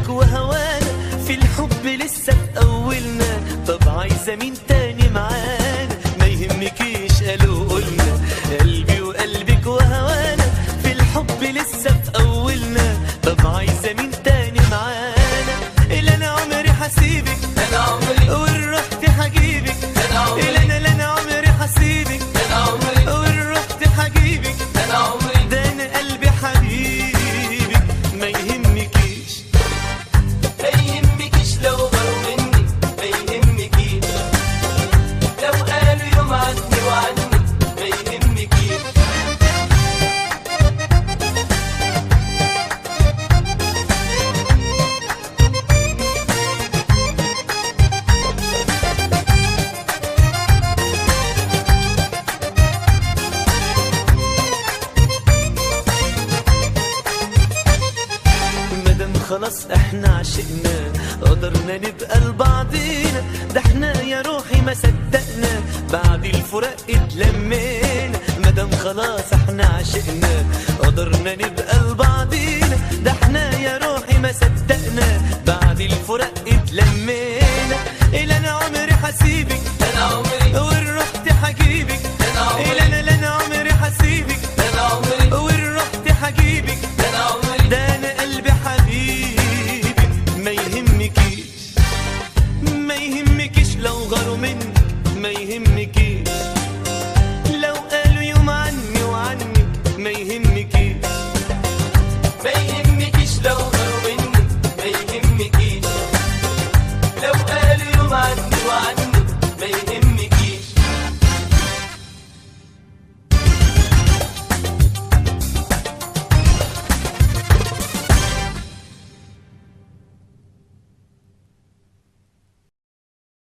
وقلبك وهوانا في الحب لسه في أولنا طب عايزة مين تاني معانا ما يهمكيش قالوا قلنا قلبي وقلبك وهوانا في الحب لسه في أولنا طب عايزة مين تاني معانا اللي أنا عمري حسيبك انا عمري وإن رحت حجيبك أنا عمري. اللي أنا اللي أنا عمري حسيبك انا عمري وإن رحت حجيبك انا عمري ده انا قلبي حبيبك ما يهمكيش ما يهمكيش لو غاروا مني ما يهمكيش لو قالوا يوم عني وعني ما يهمكيش مادام خلاص احنا عشقنا قدرنا نبقى لبعضينا ده احنا يا روحي ما صدقنا بعد الفراق اتلمينا مادام خلاص احنا عشقنا قدرنا نبقى لبعضينا ده احنا يا روحي ما صدقنا بعد الفراق اتلمينا اللي انا عمري حسيبك انا عمري